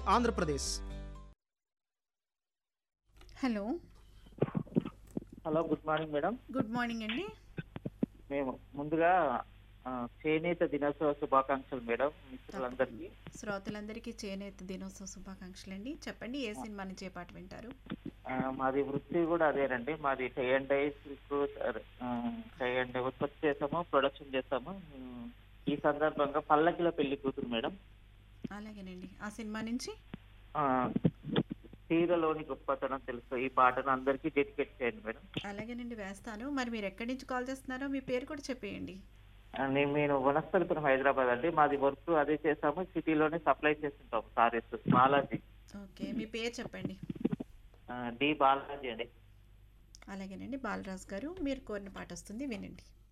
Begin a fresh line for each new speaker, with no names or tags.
Andhra Pradesh
hello
hello good morning madam
good morning అండి
మేము ముందుగా ఆ, చేనేత దినోత్సవ శుభాకాంక్షలు మేడం మిత్రులందరికీ
శ్రోతలందరికీ చేనేత దినోత్సవ శుభాకాంక్షలు అండి చెప్పండి ఏ సినిమా నుంచి ఏ పాట వింటారు
ఆ, మాది వృత్తి కూడా అదేనండి మాది tie and dye silk tie and dye ఉత్పత్తి చేస్తాము ప్రొడక్షన్ చేస్తాము ఉమ్, ఈ సందర్భంగా పల్లకిల పెళ్లి కూతురు మేడం
అలాగేనండి ఆ సినిమా నుంచి
ఆ, చీరలోని గొప్పతనం తెలుసు ఈ పాటను అందరికీ డెడికేట్ చేయండి మేడం
అలాగేనండి వేస్తాను మరి మీరు ఎక్కడి నుంచి కాల్ చేస్తున్నారో మీ పేరు కూడా చెప్పేయండి
ఆ, నేను నేను వనస్థలిపురం హైదరాబాద్ అండి మాది వర్క్ అదే చేస్తాము సిటీలోనే సప్లై చేస్తుంటాం సారీస్ బాలాజీ
ఓకే మీ పేరు చెప్పండి
ఆ, డి బాలాజీ అండి
అలాగేనండి బాలరాజు గారు మీరు కోరిన పాట వస్తుంది వినండి